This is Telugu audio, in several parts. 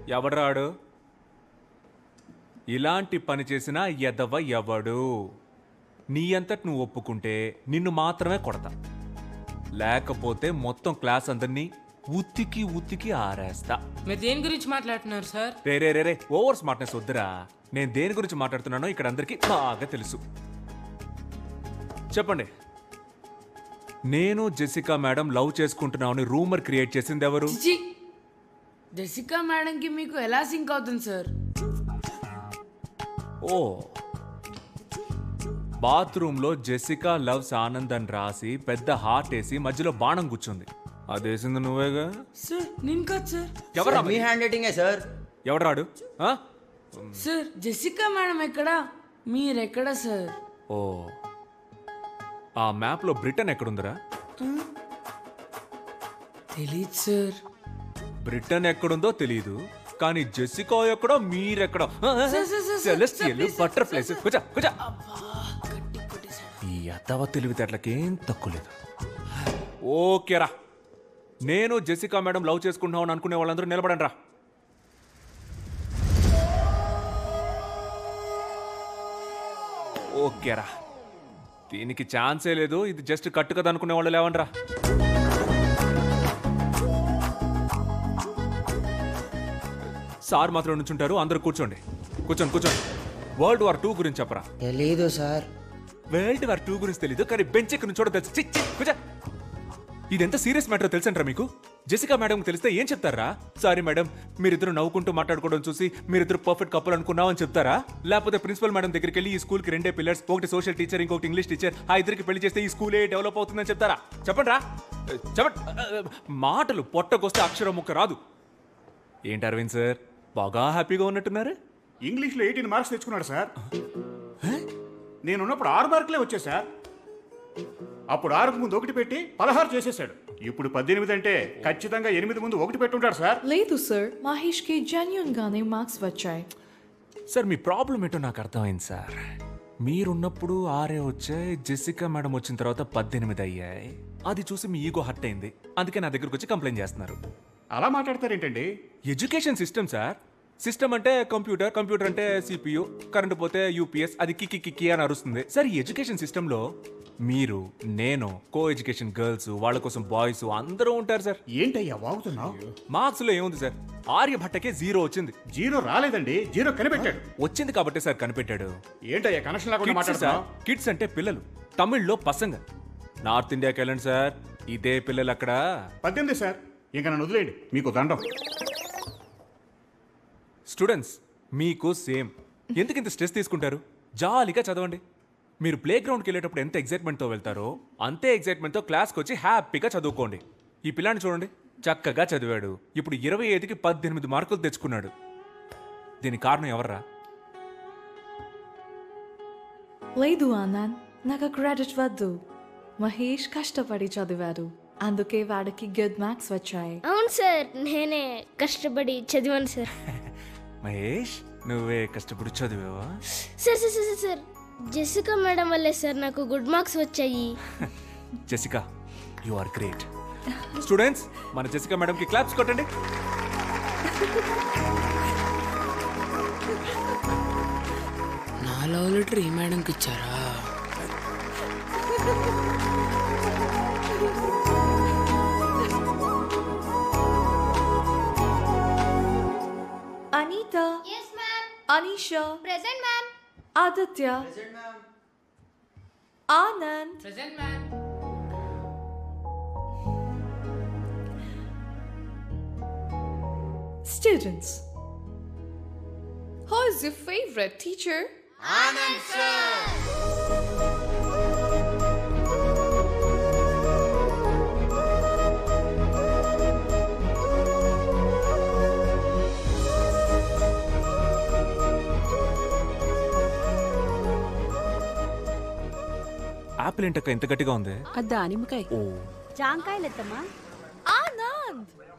ఎవడ్రాడు ఇలాంటి పని చేసిన ఎదవ ఎవడు నీ అంతటి నువ్వు ఒప్పుకుంటే నిన్ను మాత్రమే కొడతా లేకపోతే మొత్తం క్లాస్ అందరినీ ఉత్తికి ఉత్తికి ఆరేస్తా మీరు దేని గురించి మాట్లాడుతున్నారు సార్ రే రే రే రే ఓవర్ స్మార్ట్నెస్ వద్దురా నేను దేని గురించి మాట్లాడుతున్నానో ఇక్కడ అందరికీ బాగా తెలుసు చెప్పండి నేను జెసికా మేడం లవ్ చేసుకుంటున్నామని రూమర్ క్రియేట్ చేసింది ఎవరు చిచి జెసికా మేడంకి మీకు ఎలా సింక్ అవుతుంది సార్ ఓ బాత్రూంలో జెసికా లవ్స్ ఆనంద్ అని రాసి పెద్ద హార్ట్ వేసి మధ్యలో బాణం కూర్చుంది అదేసింది నువ్వేగా సార్ నేను కాదు సార్ ఎవరా మీ హ్యాండ్ రైటింగే సార్ ఎవడరాడు ఆ? సార్ జెసికా మేడం ఎక్కడా మీరెక్కడా సార్ ఓ ఆ మ్యాప్లో బ్రిటన్ ఎక్కడుందిరా తెలీదు సార్ బ్రిటన్ ఎక్కడుందో తెలియదు కానీ జెసికా ఎక్కడో మీరెక్కడో sir, sir, sir, celestial sir, please, butterflies sir, కూర్చో కూర్చో గట్టి కొట్టేశాడు ఈ అత్తవ తెలివితేటలకేం తక్కువ లేదు ఓకేరా నేను జెసికా మేడం లవ్ చేసుకుంటున్నామని అనుకునే వాళ్ళందరూ నిలబడండి రా ఓకేరా దీనికి ఛాన్సే లేదు ఇది జస్ట్ కట్టు కదా అనుకునే వాళ్ళు లేవండ్రా సార్ మాత్రం నుంచుంటారు అందరూ కూర్చోండి కూర్చోండి కూర్చోండి వరల్డ్ వార్ టూ గురించి చెప్పరా తెలీదు సార్ వరల్డ్ వార్ టూ గురించి తెలీదు కానీ బెంచ్ ఎక్కడి నుంచి తెలుసు చి, చి, కూర్చో. ఇది ఎంత సీరియస్ మ్యాటర్ తెలుసంటారా మీకు జెసికా మేడం తెలిస్తే ఏం చెప్తారా సారీ మేడం మీరిద్దరు నవ్వుకుంటూ మాట్లాడుకోవడం చూసి మీరిద్దరు పర్ఫెక్ట్ కప్పులు అనుకున్నామని చెప్తారా లేకపోతే ప్రిన్సిపల్ మేడం దగ్గరికి వెళ్ళి ఈ స్కూల్కి రెండే పిల్లర్స్ ఒకటి సోషల్ టీచర్ ఇంకొకటి ఇంగ్లీష్ టీచర్ ఆ ఇద్దరికి పెళ్లి చేస్తే ఈ స్కూలే డెవలప్ అవుతుందని చెప్తారా చెప్పండి రా చెప్పండి మాటలు పొట్టకొస్తే అక్షరం ముక్క రాదు ఏంటి అరవింద్ సార్ బాగా హ్యాపీగా ఉన్నట్టున్నారు ఇంగ్లీష్లో ఎయిటీన్ మార్క్స్ తెచ్చుకున్నాడు సార్ నేనున్నప్పుడు ఆరు మార్కులే వచ్చాయి సార్ అప్పుడు ఆరుకు ముందు ఒకటి పెట్టి పదహారు చేసేసాడు ఇప్పుడు పద్దెనిమిది అంటే ఖచ్చితంగా ఎనిమిది ముందు ఒకటి పెట్టుంటాడు సార్ లేదు సార్ మహేష్కి జెన్యున్ గానే మార్క్స్ వచ్చాయి సార్ మీ ప్రాబ్లం ఏంటో నాకు అర్థమైంది సార్ మీరున్నప్పుడు ఆరే వచ్చాయి జెసికా మేడం వచ్చిన తర్వాత పద్దెనిమిది అయ్యాయి అది చూసి మీ ఈగో హర్ట్ అయింది అందుకే నా దగ్గరకు వచ్చి కంప్లైంట్ చేస్తున్నారు అలా మాట్లాడతారేంటండి ఎడ్యుకేషన్ సిస్టమ్ సార్ సిస్టమ్ అంటే కంప్యూటర్ కంప్యూటర్ అంటే సిపియు కరెంట్ పోతే యూపీఎస్ అది కిక్కి కిక్కి అని అరుస్తుంది సార్ ఈ ఎడ్యుకేషన్ సిస్టంలో మీరు నేను కో ఎడ్యుకేషన్ గర్ల్స్ వాళ్ళ కోసం బాయ్స్ అందరూ ఉంటారు సార్ ఏంటయ్యా వాగుతున్నావు మార్క్స్ లో ఏముంది సార్ ఆర్యభట్టకే జీరో వచ్చింది జీరో రాలేదండి జీరో కనిపెట్టాడు వచ్చింది కాబట్టి సార్ కనిపెట్టాడు ఏంటయ్యా కనెక్షన్ లేకుండా కిడ్స్ సార్ మాట్లాడుతున్నావు కిడ్స్ అంటే పిల్లలు తమిళ్లో పసంగ నార్త్ ఇండియాకి వెళ్ళండి సార్ ఇదే పిల్లలు అక్కడ పద్దెనిమిది సార్ ఇంకా నన్ను వదిలేయండి మీకు దండం స్టూడెంట్స్ మీకు సేమ్ ఎందుకు ఇంత స్ట్రెస్ తీసుకుంటారు జాలీగా చదవండి మీరు ప్లే గ్రౌండ్కి వెళ్ళేటప్పుడు ఎంత ఎగ్జైట్మెంట్తో వెళ్తారో అంతే ఎగ్జైట్మెంట్తో క్లాస్కి వచ్చి హ్యాపీగా చదువుకోండి ఈ పిల్లాన్ని చూడండి చక్కగా చదివాడు ఇప్పుడు ఇరవై ఐదుకి పద్దెనిమిది మార్కులు తెచ్చుకున్నాడు దీని కారణం ఎవర్రా లేదు ఆనంద్ నాకు క్రెడిట్ వద్దు మహేష్ కష్టపడి చదివాడు అందుకే వాడికి గుడ్ మార్క్స్ వచ్చాయి అవును సార్ నేనే కష్టపడి చదివాను సార్ మహేష్ నువ్వే కష్టపడి చదివావా sir sir sir sir Jessica madam వల్లే సార్ నాకు గుడ్ మార్క్స్ వచ్చాయి Jessica you are great students మన జెసికా మేడంకి క్లాప్స్ కొట్టండి నా లవ్ లెటర్ ఈ మేడంకి ఇచ్చారా Anitha Anisha present ma'am Aditya Anand present ma'am Students, who is your favorite teacher? Apple ఏంటక్క ఇంత గట్టిగా ఉంది దానిమ్మకాయ ఓ జాంకాయలు ఎత్తమ్మా Anand!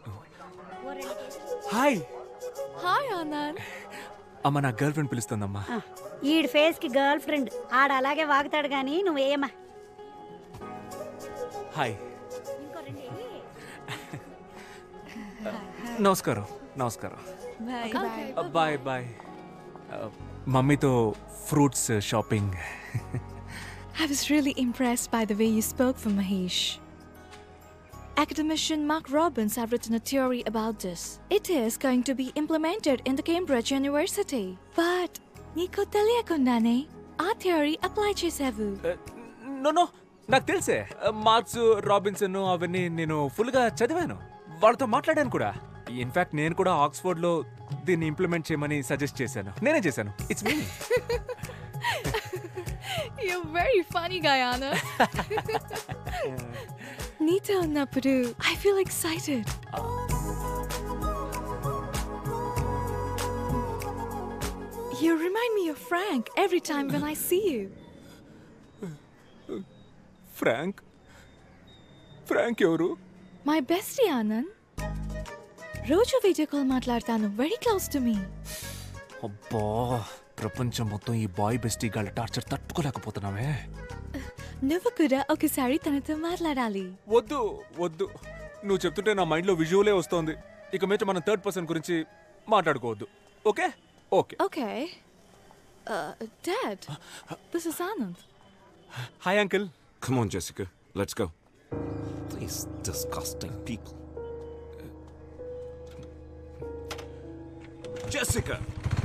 Hi Hi, Anand. అమ్మ నా గర్ల్ ఫ్రెండ్ పిలుస్తుందమ్మా ఈడి ఫేస్ కి గర్ల్ ఫ్రెండ్ ఆడ అలాగే వాగుతాడు గాని నువ్వేయమ్మా హాయ్ నమస్కారం నమస్కారం బాయ్ బాయ్ మమ్మీతో fruits shopping I was really impressed by the way you spoke for Mahesh. Academician Mark Robbins have written a theory about this. It is going to be implemented in the Cambridge University. But నీకు తెలియకుండానే ఆ థియరీ అప్లై చేసావు నో నో నాకు తెలుసే మార్క్స్ రాబిన్సన్ అవన్నీ నేను ఫుల్గా చదివాను వాళ్ళతో మాట్లాడాను కూడా ఇన్ఫాక్ట్ నేను కూడా ఆక్స్ఫోర్డ్ లో దీన్ని ఇంప్లిమెంట్ చేయమని సజెస్ట్ చేశాను నేనే చేశాను it's me You're very funny, Guyana. నీతో ఉన్నప్పుడు I feel excited. You remind me of Frank every time when I see you. Frank Frank ఎవరు My bestie Anand. రోజు వీడియో కాల్ మాట్లాడతాను వెరీ క్లోజ్ టు మీ అబ్బా ప్రపంచం మొత్తం ఈ బాయ్ బెస్టీ గాళ్ళ టార్చర్ తట్టుకోలేకపోతున్నామే నువ్వు కూడా ఒకసారి తనతో మాట్లాడాలి వద్దు వద్దు నువ్వు చెప్తుంటే నా మైండ్లో విజువలే వస్తోంది ఇక మీద మనం థర్డ్ పర్సన్ గురించి మాట్లాడుకోవద్దు okay okay okay dad this is Anand hi uncle Come on, Jessica. Let's go. These disgusting people. Jessica!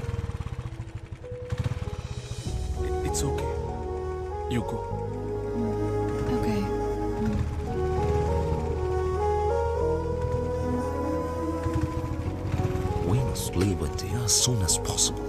It's okay you go okay We must leave India as soon as possible.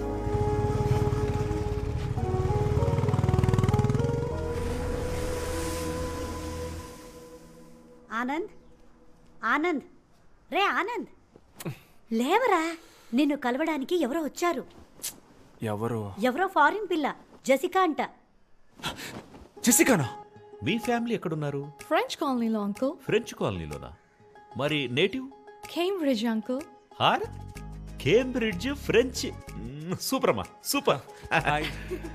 Anand Anand రే ఆనంద్ లేవరా నిన్ను కలవడానికి ఎవరో వచ్చారు ఎవరు ఎవరో ఫారిన్ పిల్ల జసికా అంట జెసికానా మీ ఫ్యామిలీ ఎక్కడున్నారు ఫ్రెంచ్ కాలనీలో అంకుల్ ఫ్రెంచ్ కాలనీలోనా మరి నేటివ్ కేంబ్రిడ్జ్ అంకుల్ హార్ కేంబ్రిడ్జ్ ఫ్రెంచ్ మ్మ్, సూపర్ అమ్మా సూపర్ హాయ్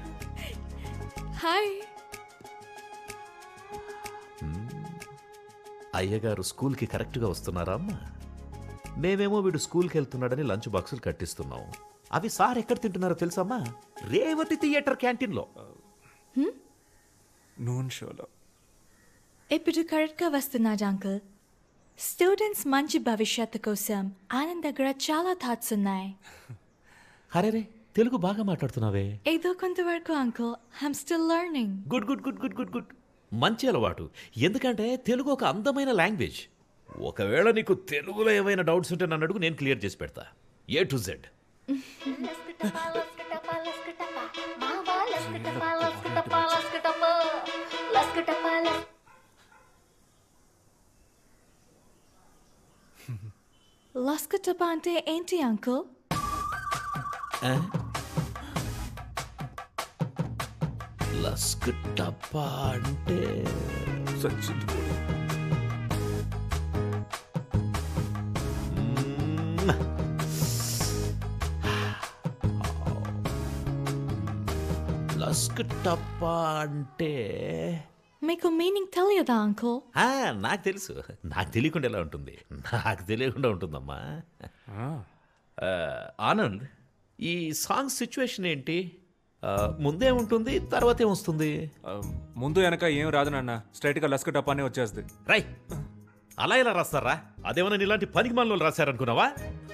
హాయ్ అయ్యగారు స్కూల్కి కరెక్ట్గా వస్తున్నారా అమ్మా మేమేమో వీడు స్కూల్కి వెళ్తున్నాడని లంచ్ బాక్సులు కట్టిస్తున్నాం అవి సార్ ఎక్కడ తింటున్నారో తెలుసమ్మా రేవతి థియేటర్ క్యాంటీన్లో నూన్ షోలో ఇప్పుడు కరెక్ట్గా వస్తున్నాడు అంకుల్ స్టూడెంట్స్ మంచి భవిష్యత్తు కోసం ఆనంద్ దగ్గర చాలా థాట్స్ ఉన్నాయి అరే రే తెలుగు బాగా మాట్లాడుతున్నావే ఏదో కొంతవరకు uncle I'm still learning good good good good good good మంచి అలవాటు ఎందుకంటే తెలుగు ఒక అందమైన లాంగ్వేజ్ ఒకవేళ నీకు తెలుగులో ఏమైనా డౌట్స్ ఉంటే నన్ను అడుగు నేను క్లియర్ చేసి పెడతా ఏ టు జెడ్ లస్కటప అంటే ఏంటి అంకుల్ లస్క్ టప్పా అంటే సచిన్ మ్మ్. లస్క్ టప్పా అంటే మీకు మీనింగ్ తెలియదా అంకుల్ ఆ, నాకు తెలుసు నాకు తెలియకుండా ఎలా ఉంటుంది నాకు తెలియకుండా ఉంటుందమ్మా ఆ, ఆనంద్ ఈ సాంగ్ సిచ్యువేషన్ ఏంటి ఆ, ముందే ఉంటుంది తర్వాత ఏమొస్తుంది ముందు వెనక ఏం రాదు నాన్న స్ట్రైట్ గా లస్క టపానే వచ్చేస్తుంది రై అలా ఎలా రాస్తారా అదేమన్నా ఇలాంటి పనికి మనలో రాశారనుకున్నావా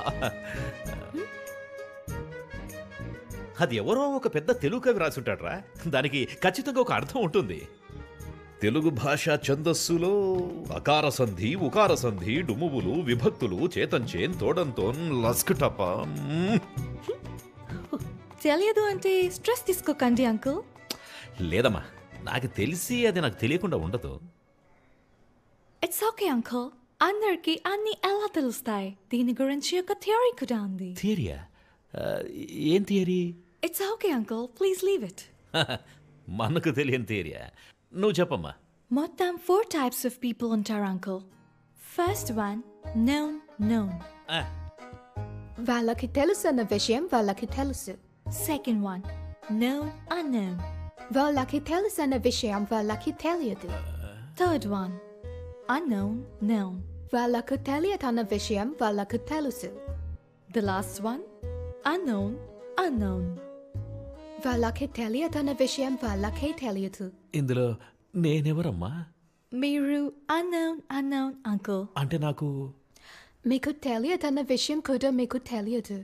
అది ఎవరో ఒక పెద్ద తెలుగు కవి రాసుంటాడ్రా దానికి ఖచ్చితంగా ఒక అర్థం ఉంటుంది తెలుగు భాష ఛందస్సులో అకార సంధి ఉకార సంధి డుమువులు విభక్తులు చేతంచేన్ తోడంతోన్ లస్కటప మ్మ్. తెలియదు అంటే స్ట్రెస్ తీసుకోకండి అంకుల్ లేదమ్మా నాకు తెలిసి అది నాకు తెలియకుండా ఉండదు ఇట్స్ ఓకే అంకుల్ అందరికి అన్ని ఎలా తెలుస్తాయి దీని గురించి ఒక థియరీ కూడా ఉంది థియరియా ఆ, ఏం theory it's okay uncle please leave it మనకు తెలియని థియరియా నువ్వు చెప్పమ్మా మొత్తం ఫోర్ టైప్స్ ఆఫ్ పీపుల్ ఉంటారు uncle first one known known ఆ, వాళ్ళకి తెలుసన్న విషయం వాళ్ళకి తెలుసు సెకండ్ వన్ నోన్ అన్నోన్ వాళ్ళకి తెలుసన్న విషయం వాళ్ళకి తెలియదు థర్డ్ వన్ అన్నోన్ నోన్ వాళ్ళకు తెలియదన్న విషయం వాళ్ళకు తెలుసు The last one? Unknown, unknown. వాళ్ళకి తెలియదన్న విషయం వాళ్ళకే తెలియదు ఇందులో నేనెవరమ్మా Miru, unknown, unknown, uncle. అంటే నాకు మీకు తెలియదన్న విషయం కూడా మీకు తెలియదు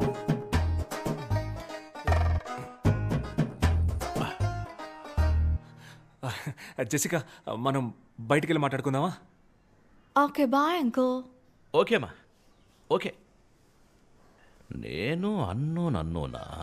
జెసికా మనం బయటికి వెళ్ళి మాట్లాడుకుందామా Okay, bye, uncle. ఓకేమా ఓకే నేను అన్నోన్ అన్నోనా